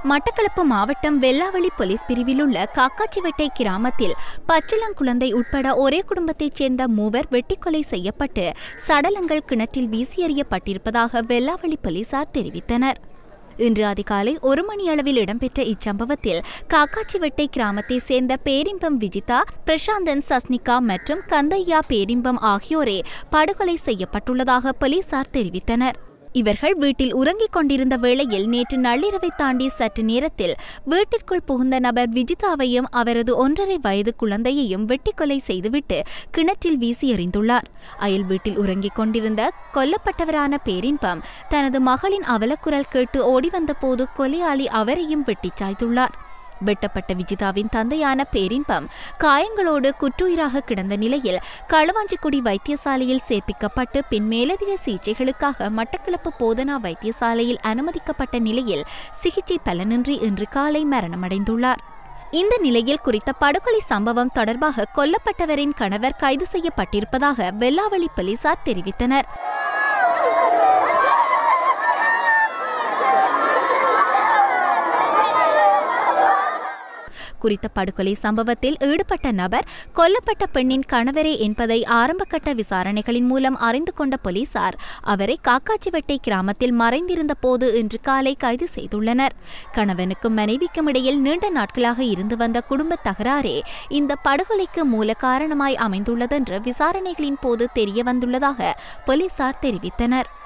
மட்டக்களப்பு மாவட்டம் வெள்ளாவளி போலீஸ் பிரிவில் உள்ள காக்காச்சிவெட்டை கிராமத்தில் பச்சிளங்குழந்தை உட்பட ஒரே குடும்பத்தைச் சேர்ந்த மூவர் வெட்டிக்கொலை செய்யப்பட்டு சடலங்கள் கிணற்றில் வீசி எறியப்பட்டிருப்பதாக வெள்ளாவளி போலீசார் தெரிவித்தனர் இன்று அதிகாலை ஒரு மணி அளவில் இடம்பெற்ற இச்சம்பவத்தில் காக்காச்சிவெட்டை கிராமத்தை சேர்ந்த பேரிம்பம் விஜிதா பிரசாந்தன் சஸ்னிகா மற்றும் கந்தையா பேரிம்பம் ஆகியோரே படுகொலை செய்யப்பட்டுள்ளதாக போலீசார் தெரிவித்தனர் இவர்கள் வீட்டில் உறங்கிக் கொண்டிருந்த வேளையில் நேற்று நள்ளிரவை தாண்டி சற்று நேரத்தில் வீட்டிற்குள் புகுந்த நபர் விஜிதாவையும் அவரது ஒன்றரை வயது குழந்தையையும் வெட்டிக்கொலை செய்துவிட்டு கிணற்றில் வீசி எறிந்துள்ளார் அயல் வீட்டில் உறங்கிக் கொண்டிருந்த கொல்லப்பட்டவரான பேரின்பம் தனது மகளின் அவலக்குரல் கேட்டு ஓடி வந்தபோது கொலையாளி அவரையும் வெட்டிச் சாய்த்துள்ளார் வெட்டப்பட்ட விஜிதாவின் தந்தையான பேரின்பம் காயங்களோடு குற்றுயிராக கிடந்த நிலையில் களுவாஞ்சிக்குடி வைத்தியசாலையில் சேர்ப்பிக்கப்பட்டு பின் மேலதிக சிகிச்சைகளுக்காக மட்டக்களப்பு போதனா வைத்தியசாலையில் அனுமதிக்கப்பட்ட நிலையில் சிகிச்சை பலனின்றி இன்று காலை மரணமடைந்துள்ளார் இந்த நிலையில் குறித்த படுகொலை சம்பவம் தொடர்பாக கொல்லப்பட்டவரின் கணவர் கைது செய்யப்பட்டிருப்பதாக வெள்ளாவளி போலீசார் தெரிவித்தனர் குறித்த படுகொலை சம்பவத்தில் ஈடுபட்ட நபர் கொல்லப்பட்ட பெண்ணின் கணவரே என்பதை ஆரம்பகட்ட விசாரணைகளின் மூலம் அறிந்து கொண்ட போலீசார் அவரை காக்காச்சிவெட்டை கிராமத்தில் மறைந்திருந்த போது இன்று காலை கைது செய்துள்ளனர் கணவனுக்கும் மனைவிக்கும் இடையில் நீண்ட நாட்களாக இருந்து வந்த குடும்ப தகராறே இந்த படுகொலைக்கு மூல காரணமாய் அமைந்துள்ளதென்று விசாரணைகளின் போது தெரிய வந்துள்ளதாக போலீசார் தெரிவித்தனர்